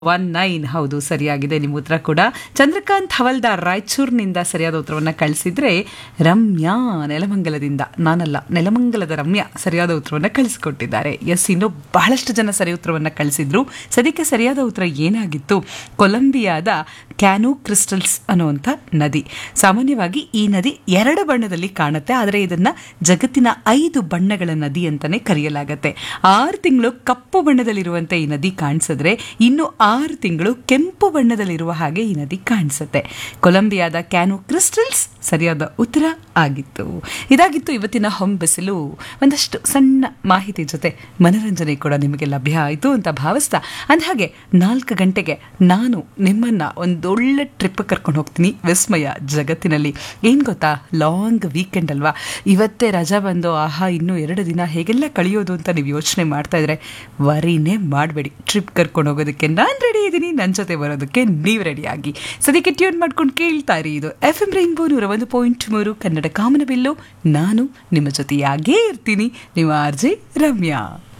one nine ಹೌದು ಸರಿಯಾಗಿದೆ ನಿಮ್ಮ ಉತ್ತರ ಕೂಡ ಚಂದ್ರಕಾಂತ್ ಹವಲ್ದಾರ್ ರಾಯಚೂರಿನಿಂದ ಸರಿಯಾದ ಉತ್ತರವನ್ನು ಕಳಿಸಿದ್ರೆ ರಮ್ಯಾ ನೆಲಮಂಗಲದಿಂದ ನಾನಲ್ಲ ನೆಲಮಂಗಲದ ರಮ್ಯಾ ಸರಿಯಾದ ಉತ್ತರವನ್ನು ಕಳಿಸಿಕೊಟ್ಟಿದ್ದಾರೆ ಎಸ್ ಇನ್ನು ಬಹಳಷ್ಟು ಜನ ಸರಿ ಉತ್ತರವನ್ನು ಕಳಿಸಿದ್ರು ಸದ್ಯಕ್ಕೆ ಸರಿಯಾದ ಉತ್ತರ ಏನಾಗಿತ್ತು ಕೊಲಂಬಿಯಾದ ಕ್ಯಾನು ಕ್ರಿಸ್ಟಲ್ಸ್ ಅನ್ನುವಂಥ ನದಿ ಸಾಮಾನ್ಯವಾಗಿ ಈ ನದಿ ಎರಡು ಬಣ್ಣದಲ್ಲಿ ಕಾಣುತ್ತೆ ಆದರೆ ಇದನ್ನ ಜಗತ್ತಿನ ಐದು ಬಣ್ಣಗಳ ನದಿ ಅಂತಾನೆ ಕರೆಯಲಾಗತ್ತೆ ಆರು ತಿಂಗಳು ಕಪ್ಪು ಬಣ್ಣದಲ್ಲಿರುವಂತೆ ಈ ನದಿ ಕಾಣಿಸಿದ್ರೆ ಇನ್ನು ಆರು ತಿಂಗಳು ಕೆಂಪು ಬಣ್ಣದಲ್ಲಿರುವ ಹಾಗೆ ಈ ನದಿ ಕಾಣಿಸುತ್ತೆ ಕೊಲಂಬಿಯಾದ ಕ್ಯಾನು ಕ್ರಿಸ್ಟಲ್ಸ್ ಸರಿಯಾದ ಉತ್ತರ ಆಗಿತ್ತು ಇದಾಗಿತ್ತು ಇವತ್ತಿನ ಹೊಂಬೆಸಲು ಒಂದಷ್ಟು ಸಣ್ಣ ಮಾಹಿತಿ ಜೊತೆ ಮನರಂಜನೆ ಕೂಡ ನಿಮಗೆ ಲಭ್ಯ ಆಯಿತು ಅಂತ ಭಾವಿಸ್ತಾ ಅಂದಹಾಗೆ ನಾಲ್ಕು ಗಂಟೆಗೆ ನಾನು ನಿಮ್ಮನ್ನ ಒಂದೊಳ್ಳೆ ಟ್ರಿಪ್ ಕರ್ಕೊಂಡು ಹೋಗ್ತೀನಿ ವಿಸ್ಮಯ ಜಗತ್ತಿನಲ್ಲಿ ಏನು ಗೊತ್ತಾ ಲಾಂಗ್ ವೀಕೆಂಡ್ ಅಲ್ವಾ ಇವತ್ತೇ ರಜಾ ಬಂದು ಆಹಾ ಇನ್ನೂ ಎರಡು ದಿನ ಹೇಗೆಲ್ಲ ಕಳೆಯೋದು ಅಂತ ನೀವು ಯೋಚನೆ ಮಾಡ್ತಾ ಇದ್ರೆ ವರಿನೇ ಮಾಡಬೇಡಿ ಟ್ರಿಪ್ ಕರ್ಕೊಂಡು ಹೋಗೋದಕ್ಕೆ ನಾನು ರೆಡಿ ಇದ್ದೀನಿ ನನ್ನ ಜೊತೆ ಬರೋದಕ್ಕೆ ನೀವು ರೆಡಿಯಾಗಿ ಸದ್ಯಕ್ಕೆ ಟ್ಯೂನ್ ಮಾಡ್ಕೊಂಡು ಕೇಳ್ತಾ ಇರಿ ಇದು ಎಫ್ ಎಂ ರೈನ್ಬೋ ನೂರ ಒಂದು ಪಾಯಿಂಟ್ ಮೂರು ಕನ್ನಡ ಕಾಮನಬಿಲ್ಲು ನಾನು ನಿಮ್ಮ ಜೊತೆಯಾಗೇ ಇರ್ತೀನಿ ನಿಮ್ಮ ಆರ್ಜೆ ರಮ್ಯಾ